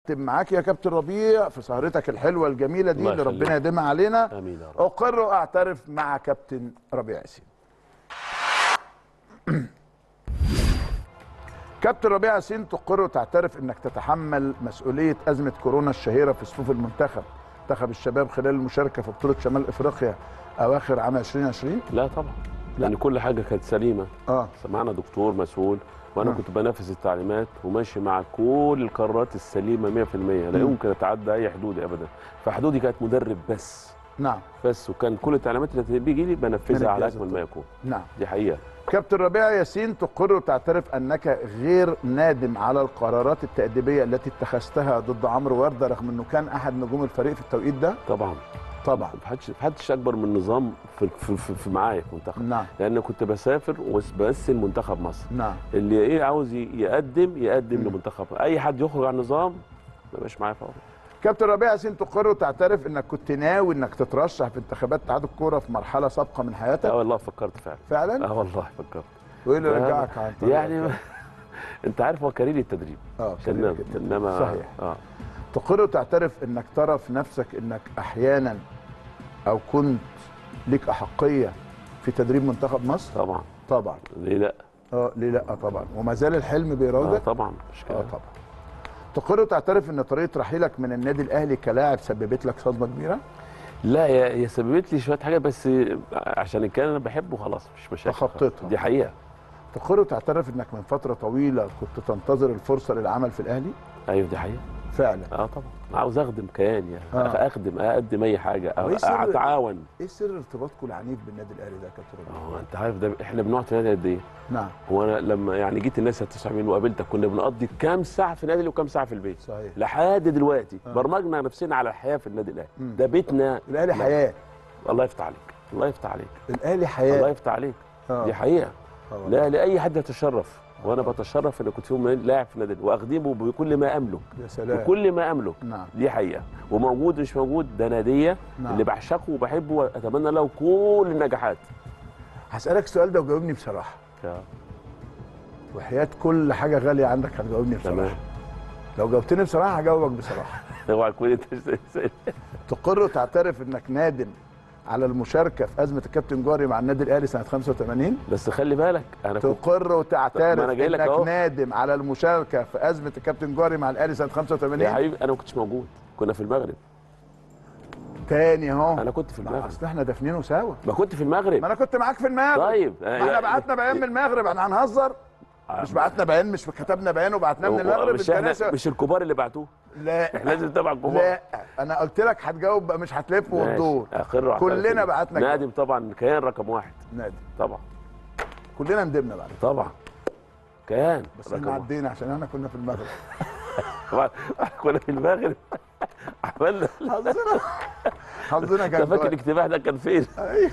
اختم معاك يا كابتن ربيع في سهرتك الحلوه الجميله دي الله اللي يخليك. ربنا يديمها علينا امين يا رب اقر واعترف مع كابتن ربيع ياسين كابتن ربيع ياسين تقر وتعترف انك تتحمل مسؤوليه ازمه كورونا الشهيره في صفوف المنتخب منتخب الشباب خلال المشاركه في بطوله شمال افريقيا اواخر عام 2020 لا طبعا لان كل حاجه كانت سليمه اه معنا دكتور مسؤول وانا نعم. كنت بنفذ التعليمات وماشي مع كل القرارات السليمه 100% لا مم. يمكن اتعدى اي حدودي ابدا فحدودي كانت مدرب بس نعم بس وكان كل التعليمات اللي بيجي لي من بنفذها على الجهاز اكمل ما يكون نعم دي حقيقه كابتن ربيع ياسين تقر وتعترف انك غير نادم على القرارات التأديبية التي اتخذتها ضد عمرو ورده رغم انه كان احد نجوم الفريق في التوقيت ده طبعا طبعا محدش محدش اكبر من النظام في في, في, في معايا في المنتخب نعم لان كنت بسافر وبمثل منتخب مصر نعم اللي ايه عاوز ي- يقدم يقدم مم. لمنتخب اي حد يخرج عن النظام ما يبقاش معايا فوق كابتن ربيع ياسين تقر وتعترف انك كنت ناوي انك تترشح في انتخابات اتحاد الكوره في مرحله سابقه من اه حياتك والله فكرت فعلا فعلا اه والله فكرت وايه اللي لا، رجعك عن طريق يعني كده؟ انت عارف هو كارير التدريب اه كان صحيح جدا. انما صحيح اه تقر وتعترف انك ترى في نفسك انك احيانا او كنت ليك احقيه في تدريب منتخب مصر طبعا طبعا ليه لا اه ليه لا طبعا وما زال الحلم آه بيراودك طبعا مش اه كده طبعا تقر وتعترف ان طريقه رحيلك من النادي الاهلي كلاعب سببت لك صدمه كبيره لا هي هي سببت لي شويه حاجات بس عشان كان انا بحبه خلاص مش مشاكل تخطيتها. دي حقيقه تقر وتعترف انك من فتره طويله كنت تنتظر الفرصه للعمل في الاهلي ايوه دي حقيقه فعلا اه طبعا أنا عاوز اخدم كيان يعني آه. اخدم اقدم اي حاجه وإيه سر- اتعاون ايه سر ارتباطكم العنيف بالنادي الاهلي ده يا كابتن ربيع؟ اه انت عارف ده احنا بنقعد في النادي قد ايه نعم هو انا لما يعني جيت الناس هتسمع مني وقابلتك كنا بنقضي كام ساعه في النادي وكام ساعه في البيت صحيح لحد دلوقتي آه. برمجنا نفسنا على الحياه في النادي الاهلي مم. ده بيتنا الاهلي لا. حياه الله يفتح عليك الله يفتح عليك الاهلي الله حياه يفتح عليك آه. دي حقيقه آه. لا لاي حد يتشرف وانا بتشرف ان كنت فيهم لاعب في النادي واخدمه بكل ما املك يا سلام بكل ما املك نعم دي حقيقه وموجود مش موجود ده ناديه نعم. اللي بعشقه وبحبه واتمنى له كل النجاحات هسالك السؤال ده وجاوبني بصراحه يا- وحياه كل حاجه غاليه عندك هتجاوبني بصراحه تمام لو جاوبتني بصراحه هجاوبك بصراحه اوعى تكون انت تقر وتعترف انك نادم على المشاركه في ازمه الكابتن جاري مع النادي الاهلي سنه 85 بس خلي بالك انا كنت تقر وتعترف ما أنا جاي لك انك أهو. نادم على المشاركه في ازمه الكابتن جاري مع الاهلي سنه يا 85 حبيبي انا ما كنتش موجود كنا في المغرب تاني اهو انا كنت في ما المغرب اصل احنا دافنينه سوا ما كنت في ما المغرب انا كنت معاك في المغرب طيب ما احنا بعتنا بيان من المغرب احنا هنهزر مش بعتنا بيان مش كتبنا بيان وبعتناه من المغرب مش انت احنا ناسي مش الكبار اللي بعتوه لا احنا لازم نتابع الكبار لا انا قلت لك هتجاوب بقى مش هتلف ماشي. وتدور اخر واحد. كلنا بعتنا كده. نادم طبعا كيان رقم واحد نادي طبعا كلنا ندمنا بعد طبعا كيان بس رقم احنا واحد. عدينا عشان احنا كنا في المغرب طبعا كنا في المغرب عملنا حظنا حظنا انت كان فاكر كويس. الاجتماع ده كان فين؟ ايوه